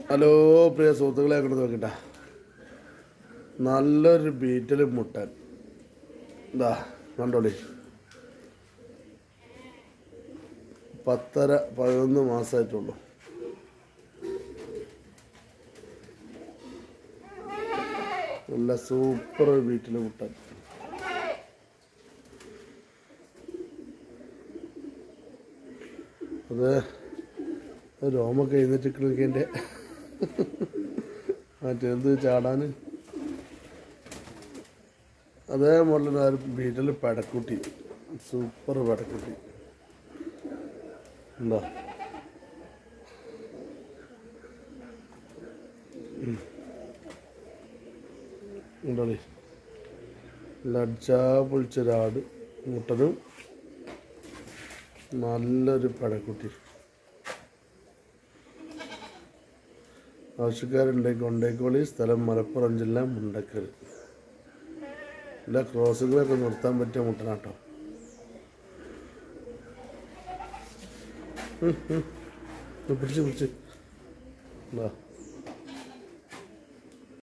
Hello പ്രിയ സുഹൃത്തുക്കളെ അങ്ങോട്ട് നോക്കിട്ട നല്ലൊരു ബീറ്റിൽ മുട്ടൻ ഇതാ കണ്ടോളി പത്തര പതിനൊന്ന് മാസമായിട്ടുള്ളൂ നല്ല സൂപ്പർ ബീറ്റിൽ മുട്ടൻ അത് രോമൊക്കെ എഴുന്നേറ്റിക്കണതിൻ്റെ മറ്റേത് ചാടാൻ അതേപോലെ തന്നെ ഒരു ബീറ്റിൽ പടക്കുട്ടി സൂപ്പർ പടക്കുട്ടി എന്താ ഉണ്ടോളി ലജ്ജാ പൊളിച്ചൊരാട് മുട്ടനും നല്ലൊരു പടക്കുട്ടി ആവശ്യക്കാരുണ്ടെങ്കിൽ കൊണ്ടേക്കോളി സ്ഥലം മലപ്പുറം ജില്ല മുണ്ടക്കൽ എല്ലാ ക്രോസുകളൊക്കെ നിർത്താൻ പറ്റിയ മുട്ടനാട്ടോ ഉം, ഉം. ഇത് പിടിച്ച് പിടിച്ച് എന്താ